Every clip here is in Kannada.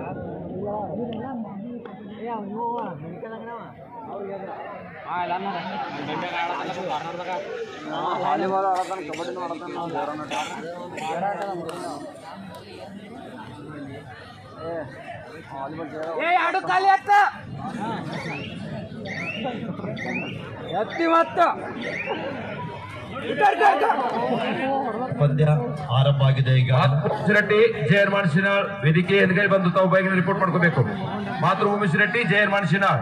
ವಾಲಿಬಾಲ್ ಆಡತಾನ ಕಬಡ್ಡಿನೂ ಆಡತಾನ ನಾವು ದೇವ್ರನ್ನ ಏ ವಾಲಿಬಾಲ್ ಎತ್ತಿ ಮತ್ತ ಪಂದ್ಯ ಆರಂಭ ಆಗಿದೆ ಈಗ ಶೆಟ್ಟಿ ಜಯರ್ ಮಾನಸಿನಾಳ್ ವೇದಿಕೆ ಎದುರುಗಡೆ ಬಂದು ತಾವು ಬೈಕ್ ರಿಪೋರ್ಟ್ ಮಾಡ್ಕೋಬೇಕು ಮಾತೃಭೂಮಿ ಶೆಟ್ಟಿ ಜಯರ್ ಮಾನಸಿನಾಳ್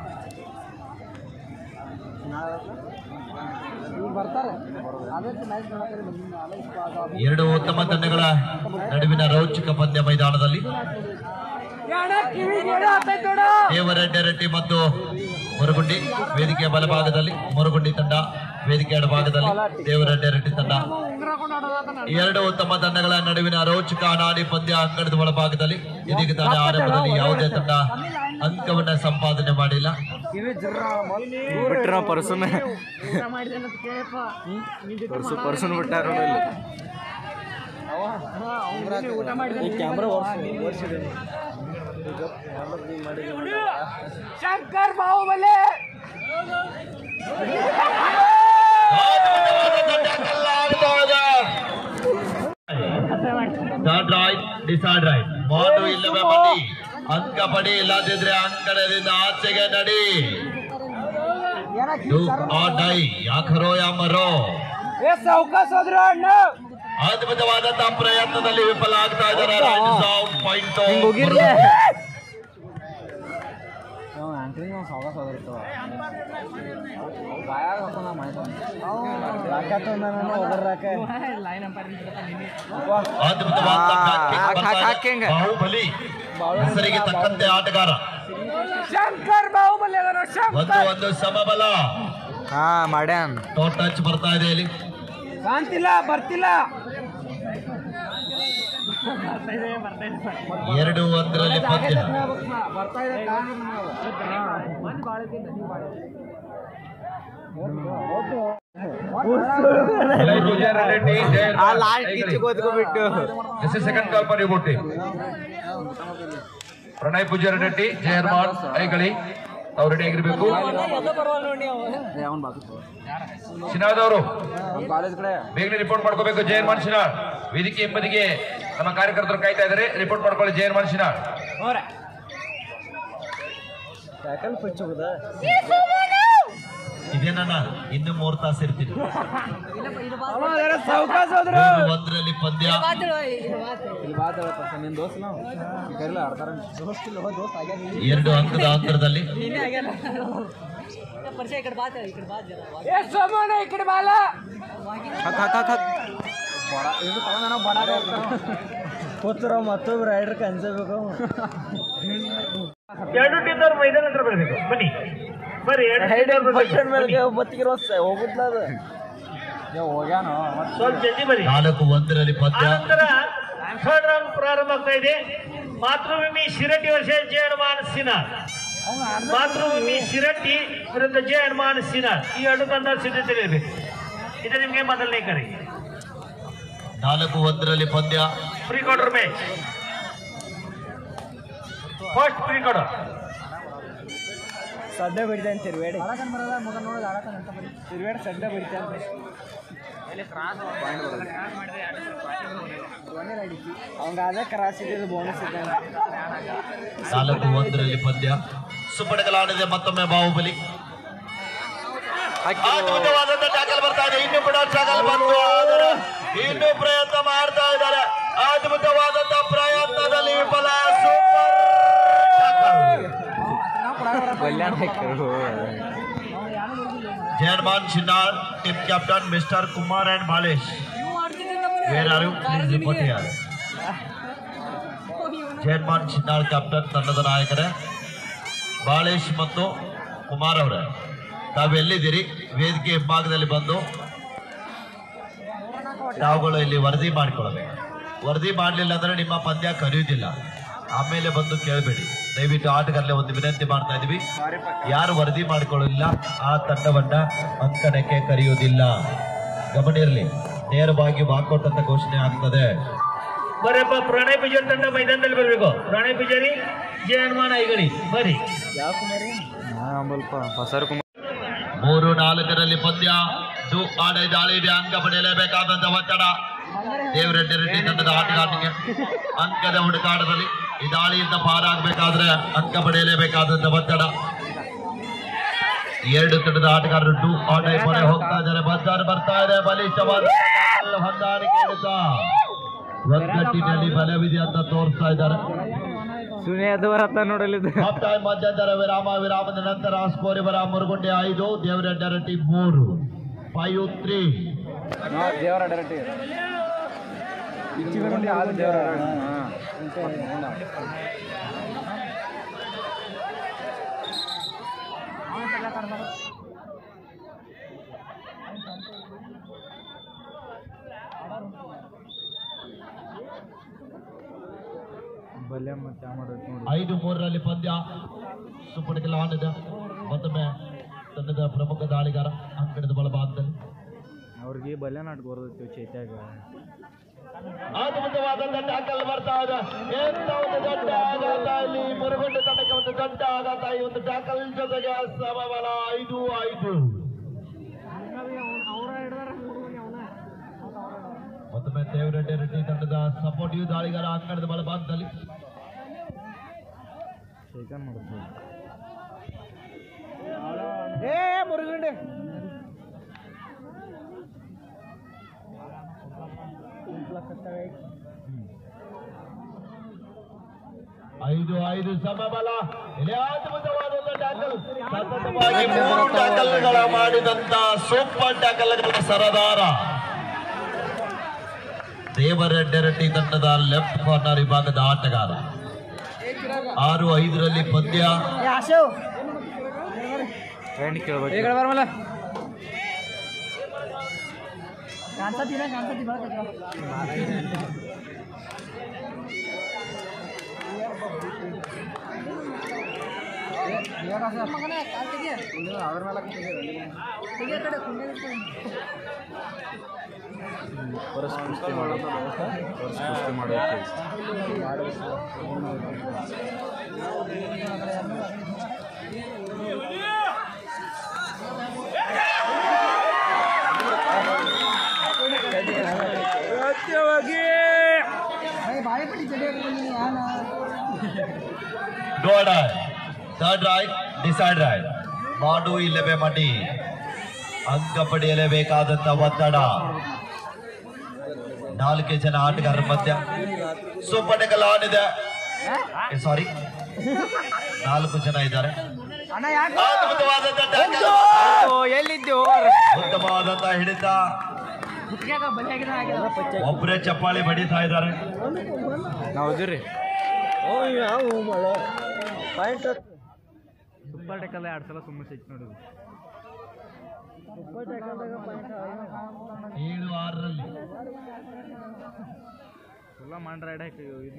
ಬರ್ತಾರೆ ಅದಕ್ಕೆ ಮ್ಯಾಚ್ ನೋಡಕ್ಕೆ ಬಂದಿದ್ದು ನಾಳೆ ಇಷ್ಟ ಎರಡು ಉತ್ತಮ ತಂಡಗಳ ನಡುವಿನ ರೋಚಕ ಪಂದ್ಯ ಮೈದಾನದಲ್ಲಿ ದೇವರೆಡ್ಡಿ ಮತ್ತು ಮುರುಗುಂಡಿ ವೇದಿಕೆಯ ಬಲಭಾಗದಲ್ಲಿ ಮುರುಗುಂಡಿ ತಂಡ ವೇದಿಕೆ ಎಡಭಾಗದಲ್ಲಿ ದೇವರೆಡ್ಡಿ ತಂಡ ಎರಡು ಉತ್ತಮ ತಂಡಗಳ ನಡುವಿನ ರೋಚಕ ನಾಡಿ ಪಂದ್ಯ ಅಂಗಣದ ಒಳಭಾಗದಲ್ಲಿ ಇದೀಗ ತಾನೇ ಆರಂಭದಲ್ಲಿ ಯಾವುದೇ ತಂಡ ಅಂಕವನ್ನ ಸಂಪಾದನೆ ಮಾಡಿಲ್ಲ ಬಿಟ್ರ ಪರ್ಸನ್ ಪರ್ಸು ಪರ್ಸನ್ ಬಿಟ್ಟಾರ camera Shankar Baahubali third raid decide raid ಮಾಡು ಇಲ್ಲವೇ ಬನ್ನಿ ಅಂಕ ಪಡಿ ಇಲ್ಲದಿದ್ರೆ ಅಂಕಣದಿಂದ ಆಚೆಗೆ ನಡಿ ಡು ಆರ್ ಡೈ ಯಾಕರೋ ಯಾಮರೋ ಏ ಸಾವ್ಕಾಸ್ ಹೋದ್ರು ಅಣ್ಣ ಅದ್ಭುತವಾದಂತಹ ಪ್ರಯತ್ನದಲ್ಲಿ ವಿಫಲ ಆಗ್ತಾ ಇದ್ದಾರೆ ಔಟ್ ಪಾಯಿಂಟ್ ಆಂಕರಿಂಗ್ ಸಾವ್ಕಾಸ್ ಹೋದಿರ್ತಾವ ಗಾಯ ಹಾಕೊಂಡ ರಾಕ ಹೋದ್ರಾಕ ಅದ್ಭುತವಾದ ಬಾಹುಬಲಿ ಹೆಸರಿಗೆ ತಕ್ಕಂತೆ ಆಟಗಾರ ಶಂಕರ್ ಬಾಹುಬಲಿ ಅದರ ಒಂದು ಒಂದು ಸಮಬಲ ಹಾ ಮಾಡ್ಯಾನ್ ಟೋ ಟಚ್ ಬರ್ತಾ ಇದೆ ಇಲ್ಲಿ ಕಾಣ್ತಿಲ್ಲ ಬರ್ತಿಲ್ಲ ಎರಡು ಒಂದರಲ್ಲಿ ಪಂದ್ಯ ಬರ್ತಾ ಇದೆ ರೆಡ್ಡಿ ಜಯರ್ ಆ ಲಾಸ್ಟ್ ಕಿಚ್ಚು ಕೂತ್ಕೊಂಡ್ಬಿಟ್ಟು this is second call for you Goti Pranay Poojary Reddy ಜಯರ್ಮಾನ್ ಐಗಳಿ ಅವ್ರು ರೆಡಿ ಆಗಿರ್ಬೇಕು ಶಿನಾದ್ ಅವರು ಕಾಲೇಜ್ ಕಡೆ ಬೇಗನೆ ರಿಪೋರ್ಟ್ ಮಾಡ್ಕೋಬೇಕು ಜಯರ್ಮಾನ್ ಶಿನಾಳ್ ವೇದಿಕೆ ಎಂಬದಿಗೆ ನಮ್ಮ ಕಾರ್ಯಕರ್ತರು ಕಾಯ್ತಾ ಇದ್ದಾರೆ ರಿಪೋರ್ಟ್ ಮಾಡ್ಕೊಳ್ಳಿ ಜಯರ್ಮಾನ್ ಶಿನಾಳ್ ಸೈಕಲ್ ಪಿಚ್ ಹೋಗುದಾ ಇದೇನಣ್ಣ ಇನ್ನು ಮೂರ್ ತಾಸು ಇರ್ತೀನಿ ಸಾವ್ಕಾಸ್ ಹೋದ್ರು ಮೂರು ಒಂದರಲ್ಲಿ ಪಂದ್ಯ ಇಲ್ಲಿ ಬಾತ್ ಹೇಳಪ್ಪ ನಿನ್ ದೋಸ್ತ್ ನಾವು ಕರಿಲ್ಲ ಆಡ್ತಾರ ದೋಸ್ತ್ ಇಲ್ಲ ದೋಸ್ತ್ ಆಗ್ಯಾನ ಎರಡು ಅಂಕದ ಅಂತರದಲ್ಲಿ ಏ ಸೋಮಣ್ಣ ಈ ಕಡೆ ಬಾಲ ಹಕ್ ಹಕ್ ಹಕ್ ಹಕ್ ಬಡ ಇದು ತಗೊಂಡ ನಾವು ಬಡ ಕೂತ್ರ ಮತ್ತೊಬ್ರು ರೈಡರ್ ಕನ್ಸಬೇಕು ಎರಡು ಟೀಮ್ ಮೈದಾನ ಹತ್ರ ಬರಬೇಕು ಬನ್ನಿ ಬರ್ರಿ ಬಸ್ಟನ್ ಮೇಲೆ ಬತ್ತಿಗಿರೋ ಹೋಗುತ್ತಲ್ಲ ಅದು ಏ ಹೋಗ್ಯಾನು ಸ್ವಲ್ಪ ಜಲ್ದಿ ಬರ್ರಿ ನಾಲ್ಕು ಒಂದರಲ್ಲಿ ಪಂದ್ಯ ಆನಂತರ ಥರ್ಡ್ ರೌಂಡ್ ಪ್ರಾರಂಭ ಆಗ್ತಾ ಇದೆ ಮಾತೃಭೂಮಿ ಶಿರಟ್ಟಿ ವರ್ಷ ಜಯ ಹನುಮಾನ್ ಸಿನಾರ್ ಮಾತೃಭೂಮಿ ಶಿರಟ್ಟಿ ವಿರುದ್ಧ ಜಯ ಹನುಮಾನ್ ಸಿನಾರ್ ಈ ಎರಡು ತಂಡ ಸಿದ್ಧತೆಯಲ್ಲಿರಬೇಕು ಇದು ನಿಮಗೆ ಮೊದಲನೇ ಕರೆ ನಾಲ್ಕು ಒಂದರಲ್ಲಿ ಪಂದ್ಯ pre quarter match first pre quarter ಸಡ್ಡೆ ಬಡಿತಾನೆ ತಿರುವೇಡಿ ತಿರುವೇಡಿ ಸಡ್ಡೆ ಬಡಿತಾನೆ ಅವಂಗ ಅದೇ ಕ್ರಾಸ್ ಇದ್ದಿದ್ದು ಬೋನಸ್ ಇದ್ದಾನೆ ನಾಲ್ಕು ಒಂದರಲ್ಲಿ ಪಂದ್ಯ ಸುಬ್ಬಡಗಲಾಡಿದೆ ಮತ್ತೊಮ್ಮೆ ಬಾಹುಬಲಿ ಅದ್ಭುತವಾದಂತ ಟ್ಯಾಕಲ್ ಬರ್ತಾ ಇದೆ ಇನ್ನು ಕೂಡ ಟ್ಯಾಕಲ್ ಬಂತು ಆದರೆ ಇನ್ನು ಪ್ರಯತ್ನ ಮಾಡ್ತಾ ಇದ್ದಾರೆ ಅದ್ಭುತವಾದಂತ ಪ್ರಯತ್ನದಲ್ಲಿ ವಿಫಲ ಸೂಪರ್ ಕಲ್ಯಾಣ ಹಾಕಿರು Jayarman Chinnar team captain mister Kumar and Balesh where are you please report here Jayarman Chinnar captain ತಂಡದ ನಾಯಕರೇ ಬಾಳೇಶ್ ಮತ್ತು ಕುಮಾರ್ ಅವರೇ ತಾವೆಲ್ಲಿದ್ದೀರಿ ವೇದಿಕೆ ಹಿಂಭಾಗದಲ್ಲಿ ಬಂದು ತಾವುಗಳು ಇಲ್ಲಿ ವರದಿ ಮಾಡಿಕೊಳ್ಳಬೇಕು ವರದಿ ಮಾಡಲಿಲ್ಲ ಅಂದ್ರೆ ನಿಮ್ಮ ಪಂದ್ಯ ಕರೆಯುವುದಿಲ್ಲ ಆಮೇಲೆ ಬಂದು ಕೇಳಬೇಡಿ ದಯವಿಟ್ಟು ಆಟಗಾರರೇ ಒಂದು ವಿನಂತಿ ಮಾಡ್ತಾ ಇದೀವಿ ಯಾರು ವರದಿ ಮಾಡಿಕೊಳ್ಳಲಿಲ್ಲ ಆ ತಂಡವನ್ನ ಅಂಕಣಕ್ಕೆ ಕರೆಯುವುದಿಲ್ಲ ಗಮನಿರಲಿ ನೇರವಾಗಿ ವಾಕೌಟ್ ಅಂತ ಘೋಷಣೆ ಆಗ್ತದೆ ಬರಪ್ಪ ಪ್ರಣಯ್ ಪೂಜಾರಿ ತಂಡ ಮೈದಾನದಲ್ಲಿ ಬರಬೇಕು ಪ್ರಣಯ್ ಪೂಜಾರಿ ಜಯ ಹನುಮಾನ್ ಐಗಡಿ ಬರ್ರಿ ಮೂರು ನಾಲ್ಕರಲ್ಲಿ ಪಂದ್ಯ ಡು ಆಡ ದಾಳಿ ಇದೆ ಅಂಕ ಪಡೆಯಲೇಬೇಕಾದಂತ ಒತ್ತಡ ದೇವರೆಡ್ಡಿ ರೆಡ್ಡಿ ತಂಡದ ಆಟಗಾರನಿಗೆ ಅಂಕದ ಹುಡುಕಾಟದಲ್ಲಿ ಈ ದಾಳಿಯಿಂದ ಪಾರಾಗಬೇಕಾದ್ರೆ ಅಂಕ ಪಡೆಯಲೇಬೇಕಾದಂತ ಒತ್ತಡ ಎರಡು ತಂಡದ ಆಟಗಾರರು ಡು ಆಡ ಮೊರೆ ಹೋಗ್ತಾ ಇದ್ದಾರೆ ಬಜಾರ್ ಬರ್ತಾ ಇದೆ ಬಲಿಷ್ಠವಾದ tackle ಹೊಂದಾಣಿಕೆ ಇಡುತ್ತಾ ಒಗ್ಗಟ್ಟಿನಲ್ಲಿ ಬಲವಿದೆ ಅಂತ ತೋರಿಸ್ತಾ ಇದ್ದಾರೆ ಸುನಿ ಅದು ಬರತ್ತ ನೋಡಲಿದ್ದು ಹಾಫ್ ಟೈಮ್ ಮಧ್ಯಂತರ ವಿರಾಮ ವಿರಾಮದ ನಂತರ ಸ್ಕೋರ್ ಇವರ ಮುರುಗುಂಡೆ ಐದು ದೇವರೆಡ್ಡರಟ್ಟಿ ಮೂರು ಫೈವ್ ತ್ರೀ ದೇವರ ಡೈರೆಕ್ಟ್ ಇಚ್ಚಿಗೊಂಡು ಆದ ದೇವರ ಬಲ್ಯ ಮತ್ತೆ ಮಾಡೋದು ನೋಡಿ ಐದು ಮೂರರಲ್ಲಿ ಪಂದ್ಯ ಸುಪ್ಪಡಿಗೆ ಆಡಿದ ಮತ್ತೊಮ್ಮೆ ತಂಡದ ಪ್ರಮುಖ ದಾಳಿಗಾರ ಅಂಕಣದ ಬಲಭಾಗದಲ್ಲಿ ಅವ್ರಿಗೆ ಬಲ್ಯ ನಾಟಕ ಬರೋದೈತಿ ಚೈತ್ಯಾಗ ಅದ್ಭುತವಾದಂತ ಟ್ಯಾಕಲ್ ಬರ್ತಾ ಇದೆ ಎಂತ ಒಂದು ದೊಡ್ಡ ಆಘಾತ ಇಲ್ಲಿ ಮುರುಗುಂಡೆ ತಂಡಕ್ಕೆ ಒಂದು ದೊಡ್ಡ ಆಘಾತ ಈ ಒಂದು ಟ್ಯಾಕಲ್ ಜೊತೆಗೆ ಸಮಬಲ ಐದು ಐದು ಮತ್ತೊಮ್ಮೆ ದೇವರೆಡ್ಡಿ ರೆಡ್ಡಿ ತಂಡದ ಸಪೋರ್ಟಿವ್ ದಾಳಿಗಾರ ಅಂಕಣದ ಬಲಭಾಗದಲ್ಲಿ ಶೇಖನ್ ಮಾಡೋದು ಏ ಮುರುಗಂಡೆ ಐದು ಐದು ಸಮಬಲ ಇಲ್ಲಿ ಅದ್ಭುತವಾದಂತ ಟ್ಯಾಕಲ್ ಸತತವಾಗಿ ಮೂರು ಟ್ಯಾಕಲ್ಗಳ ಮಾಡಿದಂತ ಸೂಪರ್ ಟ್ಯಾಕಲ್ಗಳ ಸರದಾರ ದೇವರೆಡ್ಡೆರಟ್ಟಿ ತಂಡದ ಲೆಫ್ಟ್ ಕಾರ್ನರ್ ವಿಭಾಗದ ಆಟಗಾರ ಆರು ಐದರಲ್ಲಿ ಪಂದ್ಯ ಟ್ರೆಂಡ್ ಕೇಳ್ಬೇಕು ಬರಮಲ್ಲ ಪರಸ್ ಕುಸ್ತಿ ಮಾಡೋದು ಪರಸ್ ಕುಸ್ತಿ ಮಾಡೋದು ಡೋಡ್ ಥರ್ಡ್ ರೈಟ್ ಡಿಸೈಡ್ ರೈಟ್ ಮಾಡು ಇಲ್ಲವೇ ಮಡಿ ಅಂಕ ಪಡೆಯಲೇಬೇಕಾದಂತ ಒತ್ತಡ ನಾಲ್ಕು ಜನ ಆಟಗಾರರ ಮಧ್ಯ ಸೂಪರ್ ಟೆಕಲ್ ಆನ್ ಇದೆ ಸಾರಿ ನಾಲ್ಕು ಜನ ಇದ್ದಾರೆ ಅದ್ಭುತವಾದಂತ tackle. ಎಲ್ಲಿದ್ದು ಉತ್ತಮವಾದಂತ ಹಿಡಿತ ಒಬ್ಬರೇ ಚಪ್ಪಾಳಿ ಬಡಿತಾ ಇದ್ದಾರೆ ನಾವು ಅದಿರಿ ಸೂಪರ್ ಟೆಕಲ್ಲ ಎರಡು ಸಲ ಸುಮ್ಮನೆ ಸಿಕ್ತು ನೋಡಿದ್ವಿ ಏಳು ಆರರಲ್ಲಿ ಎಲ್ಲ ಮಾಡ್ರ ಎಡ ಇದು